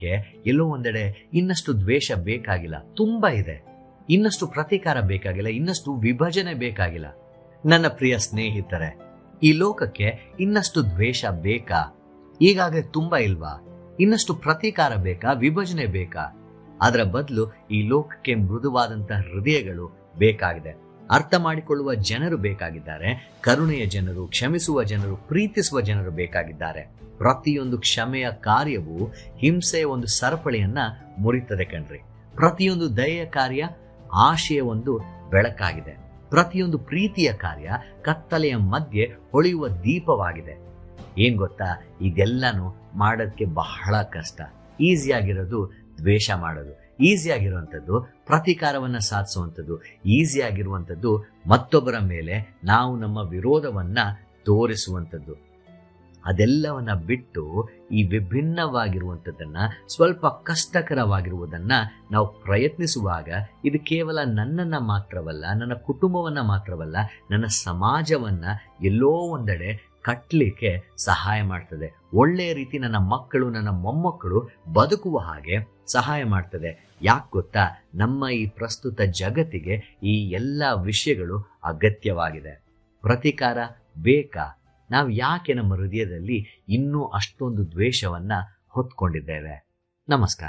ಎಲ್ಲೋ ಒಂದೆಡೆ ಇನ್ನಷ್ಟು ದ್ವೇಷ ಬೇಕಾಗಿಲ್ಲ ತುಂಬಾ ಇದೆ ಇನ್ನಷ್ಟು ಪ್ರತೀಕಾರ ಬೇಕಾಗಿಲ್ಲ ಇನ್ನಷ್ಟು ವಿಭಜನೆ ಬೇಕಾಗಿಲ್ಲ ನನ್ನ ಪ್ರಿಯ ಸ್ನೇಹಿತರೆ ಈ ಲೋಕಕ್ಕೆ ಇನ್ನಷ್ಟು ದ್ವೇಷ ಬೇಕಾ ಈಗಾಗಲೇ ತುಂಬಾ ಇಲ್ವಾ ಇನ್ನಷ್ಟು ಪ್ರತೀಕಾರ ಬೇಕಾ ವಿಭಜನೆ ಬೇಕಾ ಅದರ ಬದಲು ಈ ಲೋಕಕ್ಕೆ ಮೃದುವಾದಂತಹ ಹೃದಯಗಳು ಬೇಕಾಗಿದೆ ಅರ್ಥ ಮಾಡಿಕೊಳ್ಳುವ ಜನರು ಬೇಕಾಗಿದ್ದಾರೆ ಕರುಣೆಯ ಜನರು ಕ್ಷಮಿಸುವ ಜನರು ಪ್ರೀತಿಸುವ ಜನರು ಬೇಕಾಗಿದ್ದಾರೆ ಪ್ರತಿಯೊಂದು ಕ್ಷಮೆಯ ಕಾರ್ಯವು ಹಿಂಸೆಯ ಒಂದು ಸರಪಳಿಯನ್ನ ಮುರಿತದೆ ಕಣ್ರಿ ಪ್ರತಿಯೊಂದು ದಯೆಯ ಕಾರ್ಯ ಆಶೆಯ ಒಂದು ಬೆಳಕಾಗಿದೆ ಪ್ರತಿಯೊಂದು ಪ್ರೀತಿಯ ಕಾರ್ಯ ಕತ್ತಲೆಯ ಮಧ್ಯೆ ಹೊಳೆಯುವ ದೀಪವಾಗಿದೆ ಏನ್ ಗೊತ್ತಾ ಇದೆಲ್ಲನೂ ಮಾಡೋದಕ್ಕೆ ಬಹಳ ಕಷ್ಟ ಈಸಿಯಾಗಿರೋದು ದ್ವೇಷ ಮಾಡೋದು ಈಸಿಯಾಗಿರುವಂಥದ್ದು ಪ್ರತೀಕಾರವನ್ನ ಸಾಧಿಸುವಂಥದ್ದು ಈಸಿಯಾಗಿರುವಂಥದ್ದು ಮತ್ತೊಬ್ಬರ ಮೇಲೆ ನಾವು ನಮ್ಮ ವಿರೋಧವನ್ನ ತೋರಿಸುವಂಥದ್ದು ಅದೆಲ್ಲವನ್ನ ಬಿಟ್ಟು ಈ ವಿಭಿನ್ನವಾಗಿರುವಂಥದ್ದನ್ನ ಸ್ವಲ್ಪ ಕಷ್ಟಕರವಾಗಿರುವುದನ್ನ ನಾವು ಪ್ರಯತ್ನಿಸುವಾಗ ಇದು ಕೇವಲ ನನ್ನನ್ನ ಮಾತ್ರವಲ್ಲ ನನ್ನ ಕುಟುಂಬವನ್ನ ಮಾತ್ರವಲ್ಲ ನನ್ನ ಸಮಾಜವನ್ನ ಎಲ್ಲೋ ಒಂದೆಡೆ ಕಟ್ಟಲಿಕ್ಕೆ ಸಹಾಯ ಮಾಡ್ತದೆ ಒಳ್ಳೆಯ ರೀತಿ ನನ್ನ ಮಕ್ಕಳು ನನ್ನ ಮೊಮ್ಮಕ್ಕಳು ಬದುಕುವ ಹಾಗೆ ಸಹಾಯ ಮಾಡ್ತದೆ ಯಾಕೆ ಗೊತ್ತಾ ನಮ್ಮ ಈ ಪ್ರಸ್ತುತ ಜಗತ್ತಿಗೆ ಈ ಎಲ್ಲ ವಿಷಯಗಳು ಅಗತ್ಯವಾಗಿದೆ ಪ್ರತೀಕಾರ ಬೇಕಾ ನಾವು ಯಾಕೆ ನಮ್ಮ ಹೃದಯದಲ್ಲಿ ಇನ್ನೂ ಅಷ್ಟೊಂದು ದ್ವೇಷವನ್ನ ಹೊತ್ಕೊಂಡಿದ್ದೇವೆ ನಮಸ್ಕಾರ